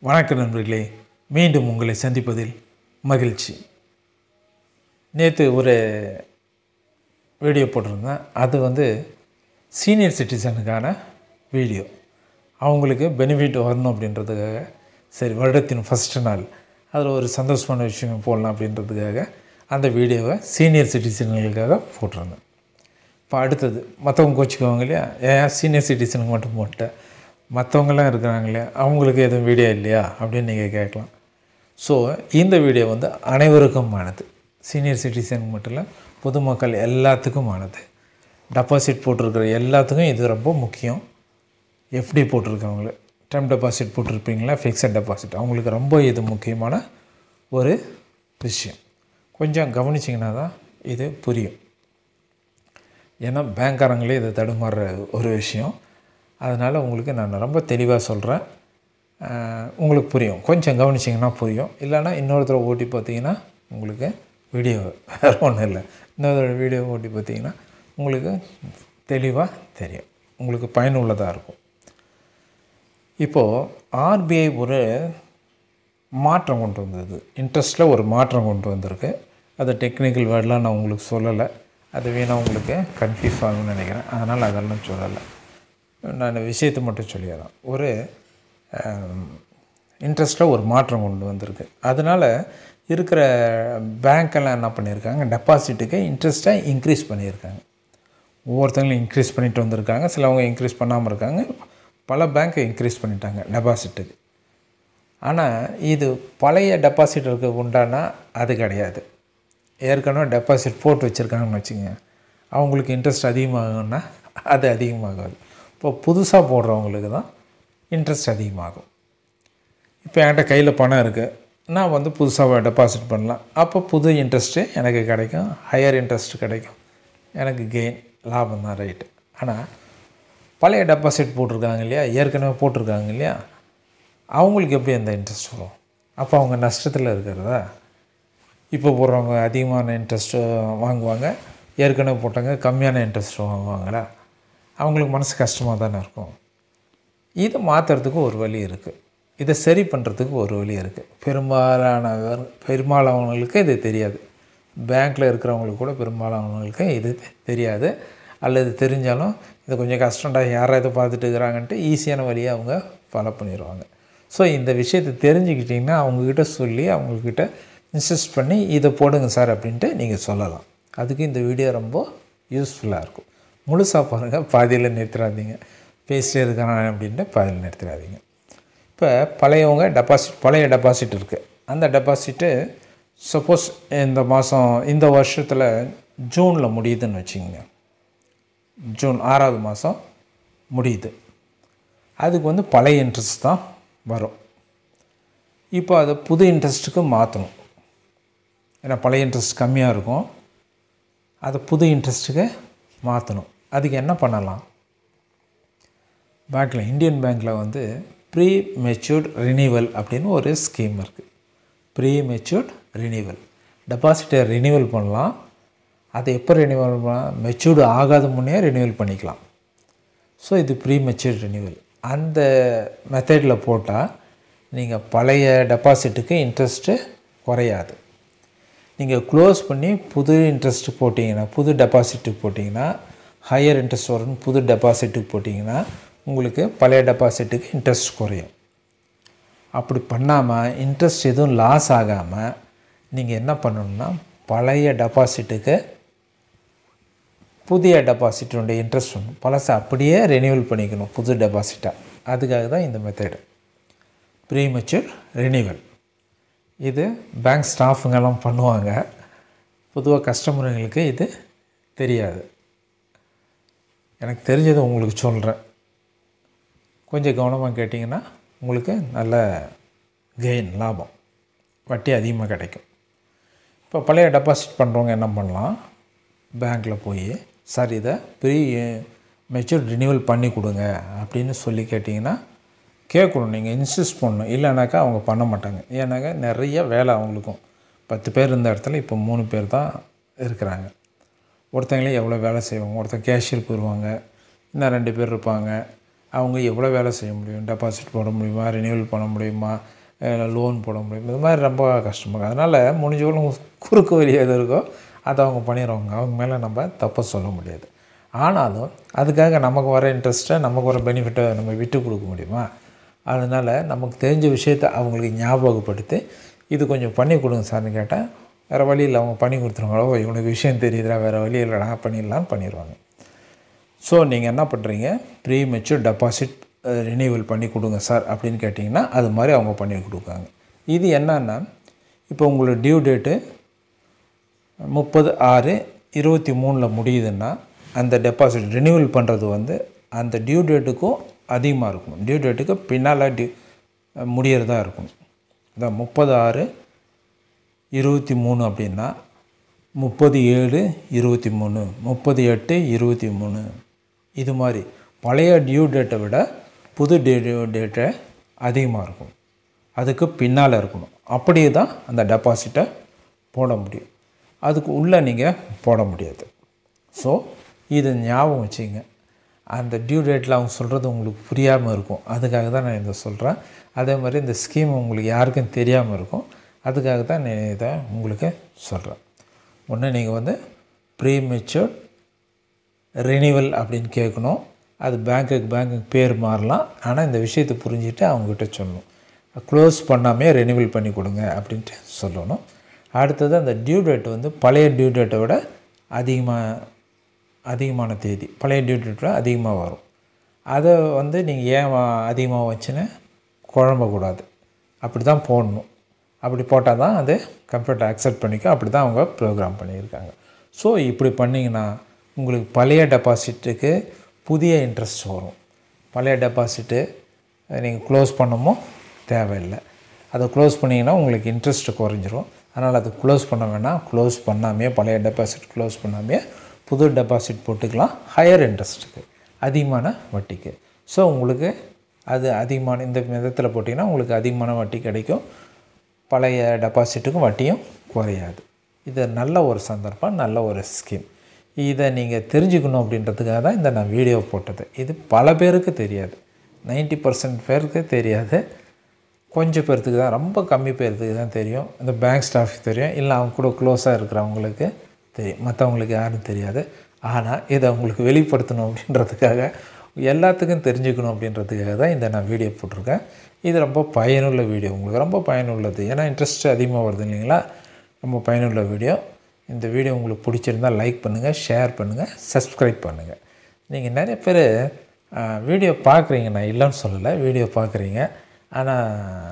வணக்கம் நண்பர்களே மீண்டும் உங்களை சந்திப்பதில் மகிழ்ச்சி நேற்று ஒரு வீடியோ போட்டிருந்தேன் அது வந்து சீனியர் சிட்டிசனுக்கான வீடியோ அவங்களுக்கு பெனிஃபிட் வரணும் அப்படின்றதுக்காக சரி வருடத்தின் ஃபஸ்ட்டு நாள் அதில் ஒரு சந்தோஷமான விஷயம் போடலாம் அப்படின்றதுக்காக அந்த வீடியோவை சீனியர் சிட்டிசன்களுக்காக போட்டிருந்தேன் இப்போ அடுத்தது மற்றவங்க கோச்சிக்குவாங்க இல்லையா ஏன் சீனியர் சிட்டிசனுக்கு மட்டும் போட்டேன் மற்றவங்களாம் இருக்கிறாங்க இல்லையா அவங்களுக்கு எதுவும் வீடியோ இல்லையா அப்படின்னு நீங்கள் கேட்கலாம் ஸோ இந்த வீடியோ வந்து அனைவருக்குமானது சீனியர் சிட்டிசனுக்கு மட்டும் இல்லை பொதுமக்கள் எல்லாத்துக்குமானது டெபாசிட் போட்டிருக்கிற எல்லாத்துக்கும் இது ரொம்ப முக்கியம் எஃப்டி போட்டிருக்கவங்கள டைம் டெபாசிட் போட்டிருப்பீங்களா ஃபிக்ஸட் டெபாசிட் அவங்களுக்கு ரொம்ப இது முக்கியமான ஒரு விஷயம் கொஞ்சம் கவனிச்சிங்கன்னா தான் இது புரியும் ஏன்னா பேங்க்காரங்களே இதை தடுமாறுற ஒரு விஷயம் அதனால் உங்களுக்கு நான் ரொம்ப தெளிவாக சொல்கிறேன் உங்களுக்கு புரியும் கொஞ்சம் கவனிச்சிங்கன்னா புரியும் இல்லைன்னா இன்னொருத்தர ஓட்டி பார்த்தீங்கன்னா உங்களுக்கு வீடியோ வேறு ஒன்றும் இல்லை இன்னொரு வீடியோ ஓட்டி பார்த்தீங்கன்னா உங்களுக்கு தெளிவாக தெரியும் உங்களுக்கு பயனுள்ளதாக இருக்கும் இப்போது ஆர்பிஐ ஒரு மாற்றம் கொண்டு வந்தது இன்ட்ரெஸ்ட்டில் ஒரு மாற்றம் கொண்டு வந்திருக்கு அது டெக்னிக்கல் வேர்டெலாம் நான் உங்களுக்கு சொல்லலை அது வேணால் உங்களுக்கு கன்ஃபியூஸ் ஆகும்னு நினைக்கிறேன் அதனால் அதெல்லாம் சொல்லலை நான் விஷயத்தை மட்டும் சொல்லிடுறேன் ஒரு இன்ட்ரெஸ்ட்டில் ஒரு மாற்றம் கொண்டு வந்திருக்கு அதனால் இருக்கிற பேங்க்கெல்லாம் என்ன பண்ணியிருக்காங்க டெபாசிட்டுக்கு இன்ட்ரெஸ்ட்டை இன்க்ரீஸ் பண்ணியிருக்காங்க ஒவ்வொருத்தங்களும் இன்க்ரீஸ் பண்ணிட்டு வந்திருக்காங்க சிலவங்க இன்க்ரீஸ் பண்ணாமல் இருக்காங்க பல பேங்க்கை இன்க்ரீஸ் பண்ணிட்டாங்க டெபாசிட்டுக்கு ஆனால் இது பழைய டெபாசிட்டருக்கு உண்டானா அது கிடையாது ஏற்கனவே டெபாசிட் போட்டு வச்சுருக்காங்கன்னு வச்சுங்க அவங்களுக்கு இன்ட்ரெஸ்ட் அதிகமாகும்னா அது அதிகமாகாது இப்போ புதுசாக போடுறவங்களுக்கு தான் இன்ட்ரெஸ்ட் அதிகமாகும் இப்போ என்கிட்ட கையில் பணம் இருக்குது நான் வந்து புதுசாக டெபாசிட் பண்ணலாம் அப்போ புது இன்ட்ரெஸ்ட்டு எனக்கு கிடைக்கும் ஹையர் இன்ட்ரெஸ்ட் கிடைக்கும் எனக்கு கெயின் லாபம் தான் ரைட்டு ஆனால் பழைய டெபாசிட் போட்டிருக்காங்க இல்லையா ஏற்கனவே போட்டிருக்காங்க இல்லையா அவங்களுக்கு எப்படி அந்த இன்ட்ரெஸ்ட் வரும் அப்போ அவங்க நஷ்டத்தில் இருக்கிறதா இப்போ போடுறவங்க அதிகமான இன்ட்ரெஸ்ட்டு வாங்குவாங்க ஏற்கனவே போட்டவங்க கம்மியான இன்ட்ரெஸ்ட் வாங்குவாங்களா அவங்களுக்கு மனசு கஷ்டமாக தானே இருக்கும் இதை மாற்றுறதுக்கு ஒரு வழி இருக்குது இதை சரி பண்ணுறதுக்கு ஒரு வழி இருக்குது பெரும்பாலான பெரும்பாலானவங்களுக்கு இது தெரியாது பேங்க்கில் இருக்கிறவங்களுக்கு கூட பெரும்பாலானவங்களுக்கு இது தெரியாது அல்லது தெரிஞ்சாலும் இது கொஞ்சம் கஷ்டம்டா யாரை இதை பார்த்துட்டு இருக்கிறாங்கன்ட்டு ஈஸியான வழியை அவங்க ஃபாலோ பண்ணிடுவாங்க ஸோ இந்த விஷயத்தை தெரிஞ்சுக்கிட்டிங்கன்னா அவங்கக்கிட்ட சொல்லி அவங்கக்கிட்ட இன்சிஸ்ட் பண்ணி இதை போடுங்க சார் அப்படின்ட்டு நீங்கள் சொல்லலாம் அதுக்கு இந்த வீடியோ ரொம்ப யூஸ்ஃபுல்லாக இருக்கும் முழுசாக பாருங்கள் பாதியில் நிறுத்திடாதீங்க பேசிட்டே இருக்கான அப்படின்ட்டு பாதியில் நிறுத்திடாதீங்க இப்போ பழையவங்க டெபாசிட் பழைய டெபாசிட் இருக்குது அந்த டெபாசிட்டு சப்போஸ் இந்த மாதம் இந்த வருஷத்தில் ஜூனில் முடியுதுன்னு வச்சுக்கோங்க ஜூன் ஆறாவது மாதம் முடியுது அதுக்கு வந்து பழைய இன்ட்ரெஸ்ட் தான் வரும் இப்போ அதை புது இன்ட்ரெஸ்ட்டுக்கு மாற்றணும் ஏன்னா பழைய இன்ட்ரெஸ்ட் கம்மியாக இருக்கும் அதை புது இன்ட்ரெஸ்ட்டுக்கு மாற்றணும் அதுக்கு என்ன பண்ணலாம் பேங்க்கில் இந்தியன் பேங்க்கில் வந்து ப்ரீ மெச்சூர்ட் ரினிவல் அப்படின்னு ஒரு ஸ்கீம் இருக்குது ப்ரீ மெச்சூர்ட் ரினிவல் டெபாசிட்டை ரினிவல் பண்ணலாம் அதை எப்போ ரினிவல் பண்ணலாம் மெச்சூர்டு ஆகாத முன்னே ரினிவல் பண்ணிக்கலாம் ஸோ இது ப்ரீ மெச்சூர்ட் ரினிவல் அந்த மெத்தடில் போட்டால் நீங்கள் பழைய டெபாசிட்டுக்கு இன்ட்ரெஸ்ட்டு குறையாது நீங்கள் க்ளோஸ் பண்ணி புது இன்ட்ரெஸ்ட்டு போட்டிங்கன்னா புது டெபாசிட்டுக்கு போட்டிங்கன்னா ஹையர் இன்ட்ரெஸ்ட் வரும்னு புது டெபாசிட்டுக்கு போட்டிங்கன்னா உங்களுக்கு பழைய டெபாசிட்டுக்கு இன்ட்ரெஸ்ட் குறையும் அப்படி பண்ணாமல் இன்ட்ரெஸ்ட் எதுவும் லாஸ் ஆகாமல் நீங்கள் என்ன பண்ணணும்னா பழைய டெபாசிட்டுக்கு புதிய டெபாசிட்டுடைய இன்ட்ரெஸ்ட் ஒன்று பழசை அப்படியே ரெனியூவல் பண்ணிக்கணும் புது டெபாசிட்டாக அதுக்காக தான் இந்த மெத்தடு ப்ரீமெச்சூர் ரெனியூவல் இது பேங்க் ஸ்டாஃபுங்கெல்லாம் பண்ணுவாங்க பொதுவாக கஸ்டமருங்களுக்கு இது தெரியாது எனக்கு தெரிஞ்சதை உங்களுக்கு சொல்கிறேன் கொஞ்சம் கவனமாக கேட்டிங்கன்னா உங்களுக்கு நல்ல கெயின் லாபம் வட்டி அதிகமாக கிடைக்கும் இப்போ பழைய டெபாசிட் பண்ணுறவங்க என்ன பண்ணலாம் பேங்க்கில் போய் சார் இதை ப்ரீ மெச்சூர் ரினியூவல் பண்ணி கொடுங்க அப்படின்னு சொல்லி கேட்டிங்கன்னா கேட்கணும் நீங்கள் இன்சிஸ்ட் பண்ணணும் இல்லைனாக்கா அவங்க பண்ண மாட்டாங்க ஏன்னாக்கா நிறைய வேலை அவங்களுக்கும் பத்து பேர் இருந்த இடத்துல இப்போ மூணு பேர் தான் இருக்கிறாங்க ஒருத்தங்களே எவ்வளோ வேலை செய்வாங்க ஒருத்தன் கேஷியர் போயிடுவாங்க இன்னும் ரெண்டு பேர் இருப்பாங்க அவங்க எவ்வளோ வேலை செய்ய முடியும் டெபாசிட் போட முடியுமா ரினியூவல் பண்ண முடியுமா லோன் போட முடியுமா இது மாதிரி ரொம்ப கஷ்டமாக அதனால் முடிஞ்சவங்களும் குறுக்கு வழி எது இருக்கோ அதை அவங்க பண்ணிடுவாங்க அவங்க மேலே நம்ம தப்பை சொல்ல முடியாது ஆனாலும் அதுக்காக நமக்கு வர இன்ட்ரெஸ்ட்டை நமக்கு வர பெனிஃபிட்டை நம்ம விட்டு கொடுக்க முடியுமா அதனால் நமக்கு தெரிஞ்ச விஷயத்தை அவங்களுக்கு ஞாபகப்படுத்தி இது கொஞ்சம் பண்ணி கொடுங்க சார்னு கேட்டால் வேறு வழியில் அவங்க பண்ணி கொடுத்துருவாங்களோ "ஓ, இவனுக்கு விஷயம் தெரியுதுடா வேறு வழி இல்லைடா பண்ணிடலான்னு பண்ணிடுவாங்க ஸோ நீங்கள் என்ன பண்ணுறீங்க ப்ரீ மெச்சூர் டெபாசிட் ரினியூவல் பண்ணி கொடுங்க சார் அப்படின்னு கேட்டிங்கன்னா அது மாதிரி அவங்க பண்ணி கொடுக்காங்க இது என்னன்னா இப்போ உங்களுக்கு டியூ டேட்டு முப்பது ஆறு இருபத்தி மூணில் முடியுதுன்னா அந்த டெபாசிட் ரினியூவல் பண்ணுறது வந்து அந்த டியூ டேட்டுக்கும் அதிகமாக இருக்கணும் டியூ டேட்டுக்கு பின்னால் டியூ முடியறதா இருக்கணும் அதான் முப்பது ஆறு இருபத்தி மூணு அப்படின்னா முப்பது ஏழு இருபத்தி மூணு முப்பது எட்டு இருபத்தி மூணு இது மாதிரி பழைய டியூ டேட்டை விட புது டியூ டேட்டை அதிகமாக இருக்கும் அதுக்கு பின்னால் இருக்கணும் அப்படியே தான் அந்த டெபாசிட்டை போட முடியும் அதுக்கு உள்ளே நீங்கள் போட முடியாது ஸோ இது ஞாபகம் வச்சுங்க அந்த டியூ டேட்டில் அவங்க சொல்கிறது உங்களுக்கு புரியாமல் இருக்கும் அதுக்காக தான் நான் இதை சொல்கிறேன் அதே மாதிரி இந்த ஸ்கீம் உங்களுக்கு யாருக்கும் தெரியாமல் இருக்கும் அதுக்காக தான் நான் இதை உங்களுக்கு சொல்கிறேன் ஒன்று நீங்கள் வந்து ப்ரீ மெச்சூர் ரினிவல் அப்படின்னு கேட்கணும் அது பேங்க்குக்கு பேங்க்குக்கு பேர் மாறலாம் ஆனால் இந்த விஷயத்தை புரிஞ்சுட்டு அவங்கக்கிட்ட சொல்லணும் க்ளோஸ் பண்ணாமே ரெனிவல் பண்ணி கொடுங்க அப்படின்ட்டு சொல்லணும் அடுத்தது அந்த டியூ டேட் வந்து பழைய டியூ டேட்டை விட அதிகமாக அதிகமான தேதி பழைய டியூ டேட்டை அதிகமாக வரும் அதை வந்து நீங்கள் ஏன் வ- அதிகமாக வச்சுன்னு குழம்பக்கூடாது அப்படி தான் போடணும் அப்படி போட்டால் தான் அது கம்ப்யூட்டர் அக்செப்ட் பண்ணிக்கும் அப்படி தான் அவங்க ப்ரோக்ராம் பண்ணியிருக்காங்க ஸோ இப்படி பண்ணிங்கன்னா உங்களுக்கு பழைய டெபாசிட்டுக்கு புதிய இன்ட்ரெஸ்ட் வரும் பழைய டெபாசிட்டு நீங்கள் க்ளோஸ் பண்ணமோ தேவையில்லை அதை க்ளோஸ் பண்ணிங்கன்னா உங்களுக்கு இன்ட்ரெஸ்ட் குறைஞ்சிரும் அதனால் அது க்ளோஸ் பண்ண வேணாம் க்ளோஸ் பண்ணாமே பழைய டெபாசிட் க்ளோஸ் பண்ணாமே புது டெபாசிட் போட்டுக்கலாம் ஹையர் இன்ட்ரெஸ்ட்டுக்கு அதிகமான வட்டிக்கு ஸோ உங்களுக்கு அது அதிகமான இந்த விதத்தில் போட்டிங்கன்னா உங்களுக்கு அதிகமான வட்டி கிடைக்கும் பழைய டெபாசிட்டுக்கும் வட்டியும் குறையாது இது நல்ல ஒரு சந்தர்ப்பம் நல்ல ஒரு ஸ்கீம் இதை நீங்கள் தெரிஞ்சுக்கணும் அப்படின்றதுக்காக தான் இந்த நான் வீடியோ போட்டது இது பல பேருக்கு தெரியாது 90% பர்சன்ட் பேருக்கு தெரியாது கொஞ்சம் பேர்த்துக்கு தான் ரொம்ப கம்மி பேர்த்துக்கு தான் தெரியும் இந்த பேங்க் ஸ்டாஃப்க்கு தெரியும் இல்லை அவங்க கூட க்ளோஸாக இருக்கிறவங்களுக்கு தெரியும் மற்றவங்களுக்கு யாரும் தெரியாது ஆனால் இதை அவங்களுக்கு வெளிப்படுத்தணும் அப்படின்றதுக்காக எல்லாத்துக்கும் தெரிஞ்சுக்கணும் அப்படின்றதுக்காக தான் இந்த நான் வீடியோ போட்டிருக்கேன் இது ரொம்ப பயனுள்ள வீடியோ உங்களுக்கு ரொம்ப பயனுள்ளது ஏன்னா இன்ட்ரெஸ்ட் அதிகமாக வருது இல்லைங்களா ரொம்ப பயனுள்ள வீடியோ இந்த வீடியோ உங்களுக்கு பிடிச்சிருந்தால் லைக் பண்ணுங்கள் ஷேர் பண்ணுங்கள் சப்ஸ்கிரைப் பண்ணுங்கள் நீங்கள் நிறைய பேர் வீடியோ பார்க்குறீங்க நான் இல்லைன்னு சொல்லலை வீடியோ பார்க்குறீங்க ஆனால்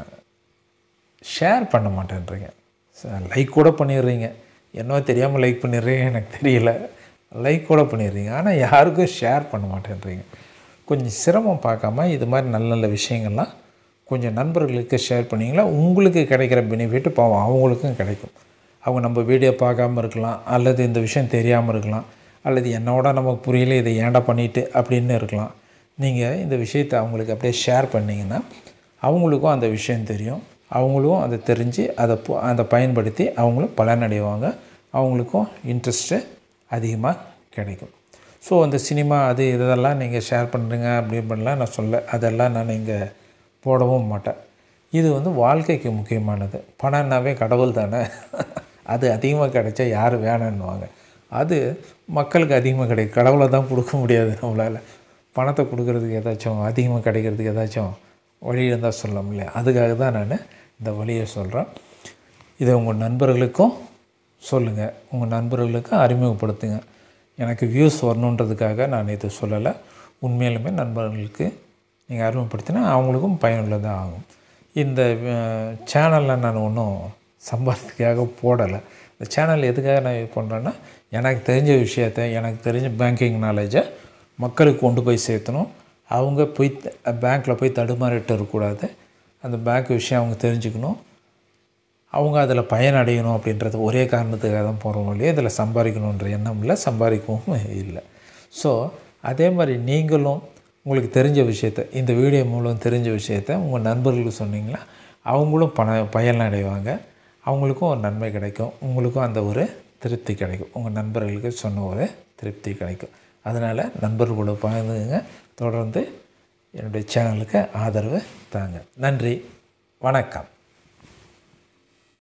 ஷேர் பண்ண மாட்டேன்றீங்க லைக் கூட பண்ணிடுறீங்க என்னவோ தெரியாமல் லைக் பண்ணிடுறீங்க எனக்கு தெரியல லைக் கூட பண்ணிடுறீங்க ஆனால் யாருக்கும் ஷேர் பண்ண மாட்டேன்றீங்க கொஞ்சம் சிரமம் பார்க்காம இது மாதிரி நல்ல நல்ல விஷயங்கள்லாம் கொஞ்சம் நண்பர்களுக்கு ஷேர் பண்ணிங்களா உங்களுக்கு கிடைக்கிற பெனிஃபிட் பாவம் அவங்களுக்கும் கிடைக்கும் அவங்க நம்ம வீடியோ பார்க்காம இருக்கலாம் அல்லது இந்த விஷயம் தெரியாமல் இருக்கலாம் அல்லது என்னோட நமக்கு புரியல இதை ஏன்டா பண்ணிட்டு அப்படின்னு இருக்கலாம் நீங்கள் இந்த விஷயத்தை அவங்களுக்கு அப்படியே ஷேர் பண்ணிங்கன்னா அவங்களுக்கும் அந்த விஷயம் தெரியும் அவங்களும் அதை தெரிஞ்சு அதை பு- அதை பயன்படுத்தி அவங்களும் பலனடைவாங்க அவங்களுக்கும் இன்ட்ரெஸ்ட்டு அதிகமாக கிடைக்கும் ஸோ அந்த சினிமா அது இதெல்லாம் நீங்கள் ஷேர் பண்ணுறீங்க அப்படி பண்ணலாம் நான் சொல்ல அதெல்லாம் நான் இங்கே போடவும் மாட்டேன் இது வந்து வாழ்க்கைக்கு முக்கியமானது பணம்னாவே கடவுள் தானே அது அதிகமாக கிடைச்சா யார் வேணான்னுவாங்க அது மக்களுக்கு அதிகமாக கிடைக்கும் கடவுளை தான் கொடுக்க முடியாது நம்மளால் பணத்தை கொடுக்கறதுக்கு ஏதாச்சும் அதிகமாக கிடைக்கிறதுக்கு ஏதாச்சும் வழி இருந்தால் சொல்ல முடியல அதுக்காக தான் நான் இந்த வழியை சொல்கிறேன் இதை உங்கள் நண்பர்களுக்கும் சொல்லுங்கள் உங்கள் நண்பர்களுக்கும் அறிமுகப்படுத்துங்க எனக்கு வியூஸ் வரணுன்றதுக்காக நான் இதை சொல்லலை உண்மையிலுமே நண்பர்களுக்கு நீங்கள் அறிமுகப்படுத்தினா அவங்களுக்கும் பயனுள்ளதாக ஆகும் இந்த சேனலில் நான் ஒன்றும் சம்பாதத்துக்காக போடலை இந்த சேனல் எதுக்காக நான் இது பண்ணுறேன்னா எனக்கு தெரிஞ்ச விஷயத்த எனக்கு தெரிஞ்ச பேங்கிங் நாலேஜை மக்களுக்கு கொண்டு போய் சேர்த்தணும் அவங்க போய் பேங்க்கில் போய் தடுமாறிட்டு இருக்கக்கூடாது அந்த பேங்க் விஷயம் அவங்க தெரிஞ்சுக்கணும் அவங்க அதில் பயனடையணும் அப்படின்றது ஒரே காரணத்துக்காக தான் போகிறோம் இல்லையா இதில் சம்பாதிக்கணுன்ற எண்ணம் இல்லை சம்பாதிக்கவும் இல்லை ஸோ அதே மாதிரி நீங்களும் உங்களுக்கு தெரிஞ்ச விஷயத்த இந்த வீடியோ மூலம் தெரிஞ்ச விஷயத்த உங்கள் நண்பர்களுக்கு சொன்னீங்களா அவங்களும் பண பயனடைவாங்க அவங்களுக்கும் ஒரு நன்மை கிடைக்கும் உங்களுக்கும் அந்த ஒரு திருப்தி கிடைக்கும் உங்கள் நண்பர்களுக்கு சொன்ன ஒரு திருப்தி கிடைக்கும் அதனால் நண்பர்களோட பகிர்ந்துங்க தொடர்ந்து என்னுடைய சேனலுக்கு ஆதரவு தாங்க நன்றி வணக்கம்